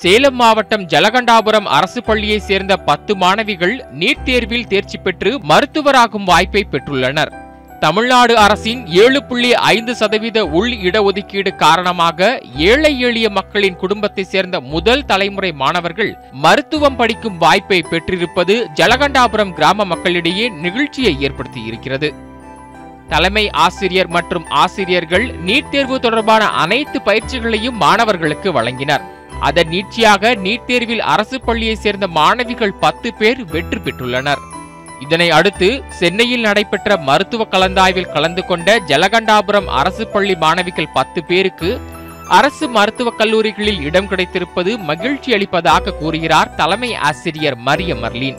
சேலம் மாவட்டம் ஜலகண்டாபுரம் அரசு பள்ளியை சேர்ந்த பத்து மாணவிகள் நீட் தேர்வில் தேர்ச்சி பெற்று மருத்துவராகும் வாய்ப்பை பெற்றுள்ளனர் தமிழ்நாடு அரசின் ஏழு புள்ளி ஐந்து சதவீத உள் இடஒதுக்கீடு காரணமாக ஏழை எளிய மக்களின் குடும்பத்தை சேர்ந்த முதல் தலைமுறை மாணவர்கள் மருத்துவம் படிக்கும் வாய்ப்பை பெற்றிருப்பது ஜலகண்டாபுரம் கிராம மக்களிடையே நிகழ்ச்சியை ஏற்படுத்தியிருக்கிறது தலைமை ஆசிரியர் மற்றும் ஆசிரியர்கள் நீட் தேர்வு தொடர்பான அனைத்து பயிற்சிகளையும் மாணவர்களுக்கு வழங்கினர் அதன் நீட்சியாக நீட் தேர்வில் அரசு பள்ளியை சேர்ந்த மாணவிகள் பத்து பேர் வெற்றி பெற்றுள்ளனர் இதனை அடுத்து சென்னையில் நடைபெற்ற மருத்துவ கலந்தாய்வில் கலந்து கொண்ட ஜலகண்டாபுரம் அரசு பள்ளி மாணவிகள் பத்து பேருக்கு அரசு மருத்துவக் கல்லூரிகளில் இடம் கிடைத்திருப்பது மகிழ்ச்சி அளிப்பதாக கூறுகிறார் தலைமை ஆசிரியர் மரிய மர்லின்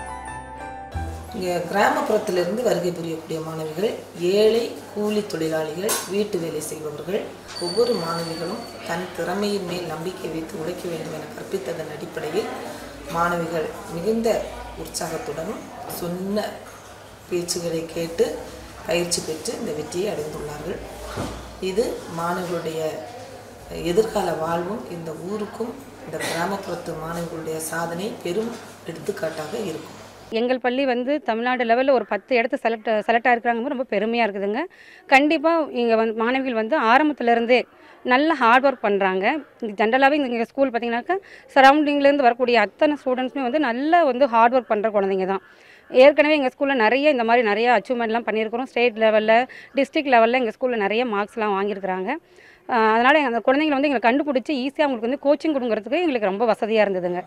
இங்கே கிராமப்புறத்திலிருந்து வருகை புரியக்கூடிய மாணவிகள் ஏழை கூலி தொழிலாளிகள் வீட்டு வேலை செய்பவர்கள் ஒவ்வொரு மாணவிகளும் தன் திறமையின் மேல் நம்பிக்கை வைத்து உழைக்க வேண்டும் என கற்பித்ததன் அடிப்படையில் மாணவிகள் மிகுந்த உற்சாகத்துடனும் சொன்ன பேச்சுகளை கேட்டு பயிற்சி பெற்று இந்த வெற்றியை அடைந்துள்ளார்கள் இது மாணவர்களுடைய எதிர்கால வாழ்வும் இந்த ஊருக்கும் இந்த கிராமப்புறத்து மாணவிகளுடைய சாதனை பெரும் எடுத்துக்காட்டாக இருக்கும் எங்கள் பள்ளி வந்து தமிழ்நாடு லெவலில் ஒரு பத்து இடத்து செலக்ட் செலக்ட் ஆகிருக்கிறாங்க ரொம்ப பெருமையாக இருக்குதுங்க கண்டிப்பாக இங்கே வந்து மாணவிகள் வந்து ஆரம்பத்துலேருந்தே நல்ல ஹார்ட் ஒர்க் பண்ணுறாங்க ஜென்ரலாகவே இங்கே ஸ்கூல் பார்த்தீங்கன்னாக்கா சரௌண்டிங்லேருந்து வரக்கூடிய அத்தனை ஸ்டூடெண்ட்ஸுமே வந்து நல்ல வந்து ஹார்ட் ஒர்க் பண்ணுற குழந்தைங்க தான் ஏற்கனவே எங்கள் ஸ்கூலில் நிறைய இந்த மாதிரி நிறைய அச்சீவ்மெண்ட்லாம் பண்ணியிருக்கிறோம் ஸ்டேட் லெவலில் டிஸ்ட்ரிக்ட் லெவலில் எங்கள் ஸ்கூலில் நிறைய மார்க்ஸ்லாம் வாங்கியிருக்கிறாங்க அதனால் அந்த குழந்தைங்களை வந்து எங்களை கண்டுபிடிச்சி ஈஸியாக அவங்களுக்கு வந்து கோச்சிங் கொடுங்கிறதுக்கு எங்களுக்கு ரொம்ப வசதியாக இருந்ததுங்க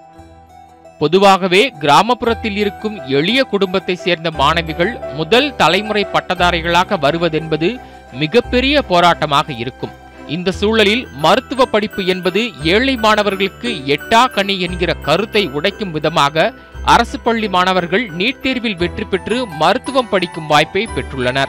பொதுவாகவே கிராமப்புறத்தில் இருக்கும் எளிய குடும்பத்தை சேர்ந்த மாணவிகள் முதல் தலைமுறை பட்டதாரிகளாக வருவதென்பது மிகப்பெரிய போராட்டமாக இருக்கும் இந்த சூழலில் மருத்துவ படிப்பு என்பது ஏழை மாணவர்களுக்கு எட்டா கனி என்கிற கருத்தை உடைக்கும் விதமாக அரசு பள்ளி மாணவர்கள் நீட் தேர்வில் வெற்றி பெற்று மருத்துவம் படிக்கும் வாய்ப்பை பெற்றுள்ளனர்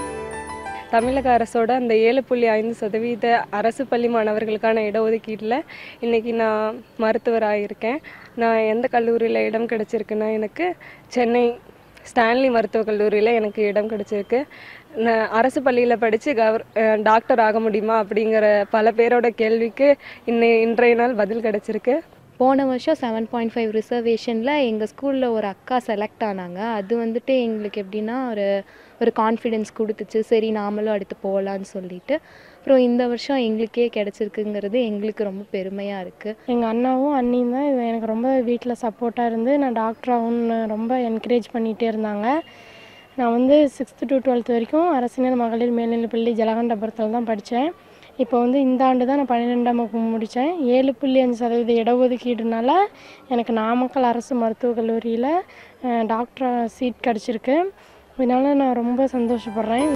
தமிழக அரசோட அந்த ஏழு புள்ளி ஐந்து சதவீத அரசு பள்ளி மாணவர்களுக்கான இடஒதுக்கீட்டில் இன்றைக்கி நான் மருத்துவராக இருக்கேன் நான் எந்த கல்லூரியில் இடம் கிடச்சிருக்குன்னா எனக்கு சென்னை ஸ்டான்லி மருத்துவக் கல்லூரியில் எனக்கு இடம் கிடச்சிருக்கு நான் அரசு பள்ளியில் படித்து கவர் அஹ் டாக்டர் ஆக முடியுமா அப்படிங்கிற பல பேரோட கேள்விக்கு இன்னை இன்றைய நாள் பதில் கிடச்சிருக்கு போன வருஷம் செவன் பாயிண்ட் ஃபைவ் ரிசர்வேஷனில் எங்கள் ஸ்கூலில் ஒரு அக்கா செலக்ட் ஆனாங்க அது வந்துட்டு எங்களுக்கு எப்படின்னா ஒரு ஒரு கான்ஃபிடென்ஸ் கொடுத்துச்சு சரி நாமளும் அடுத்து போகலான்னு சொல்லிட்டு அப்புறம் இந்த வருஷம் எங்களுக்கே கிடச்சிருக்குங்கிறது எங்களுக்கு ரொம்ப பெருமையாக இருக்குது எங்கள் அண்ணாவும் அண்ணியும் தான் இது எனக்கு ரொம்ப வீட்டில் சப்போர்ட்டாக இருந்து நான் டாக்டர் ஆகணும்னு ரொம்ப என்கரேஜ் பண்ணிகிட்டே இருந்தாங்க நான் வந்து சிக்ஸ்த்து டு டுவெல்த் வரைக்கும் அரசினர் மகளிர் மேல்நிலைப்பள்ளி ஜலகண்டபுரத்தில் தான் படித்தேன் இப்போ வந்து இந்த ஆண்டு தான் நான் பன்னிரெண்டாம் வகுப்பு முடித்தேன் ஏழு புள்ளி அஞ்சு சதவீத இடஒதுக்கீடுனால எனக்கு நாமக்கல் அரசு மருத்துவக் கல்லூரியில் டாக்டர் சீட் கிடச்சிருக்கு இதனால் நான் ரொம்ப சந்தோஷப்படுறேன்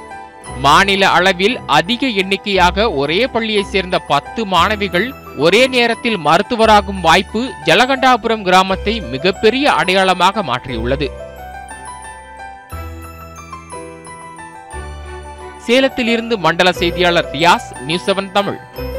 மாநில அளவில் அதிக எண்ணிக்கையாக ஒரே பள்ளியை சேர்ந்த பத்து மாணவிகள் ஒரே நேரத்தில் மருத்துவராகும் வாய்ப்பு ஜலகண்டாபுரம் கிராமத்தை மிகப்பெரிய அடையாளமாக மாற்றியுள்ளது சேலத்திலிருந்து மண்டல செய்தியாளர் ரியாஸ் நியூஸ் செவன் தமிழ்